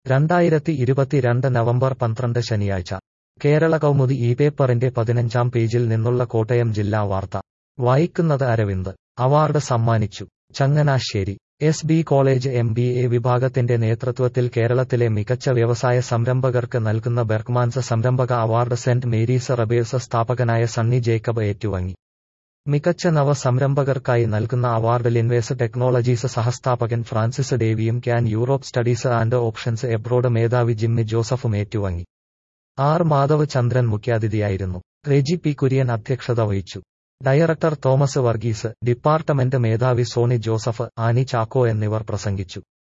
രണ്ടായിരത്തി ഇരുപത്തിരണ്ട് നവംബർ പന്ത്രണ്ട് ശനിയാഴ്ച കേരള കൗമുദി ഈ പേപ്പറിന്റെ പതിനഞ്ചാം പേജിൽ നിന്നുള്ള കോട്ടയം ജില്ലാ വാർത്ത വായിക്കുന്നത് അരവിന്ദ് അവാർഡ് സമ്മാനിച്ചു Changanassery S B college M B A വിഭാഗത്തിന്റെ നേതൃത്വത്തിൽ കേരളത്തിലെ മികച്ച വ്യവസായ സംരംഭകർക്ക് നൽകുന്ന ബെർഗ്മാൻസ് സംരംഭക അവാർഡ് സെന്റ് മേരീസ് റബേഴ്സ് സ്ഥാപകനായ സണ്ണി ജേക്കബ് ഏറ്റുവാങ്ങി മികച്ച നവ സംരംഭകർക്കായി നൽകുന്ന അവാർഡ് ലിൻവേസ് ടെക്നോളജീസ് സഹസ്ഥാപകൻ ഫ്രാൻസിസ് ഡേവിയും Can Europe studies and options abroad മേധാവി ജിമ്മി ജോസഫും ഏറ്റുവാങ്ങി ആർ മാധവ് ചന്ദ്രൻ മുഖ്യാതിഥിയായിരുന്നു റെജി പി കുര്യൻ അധ്യക്ഷത വഹിച്ചു ഡയറക്ടർ തോമസ് വർഗീസ് ഡിപ്പാർട്ട്മെന്റ് മേധാവി സോണി ജോസഫ് ആനി ചാക്കോ എന്നിവർ പ്രസംഗിച്ചു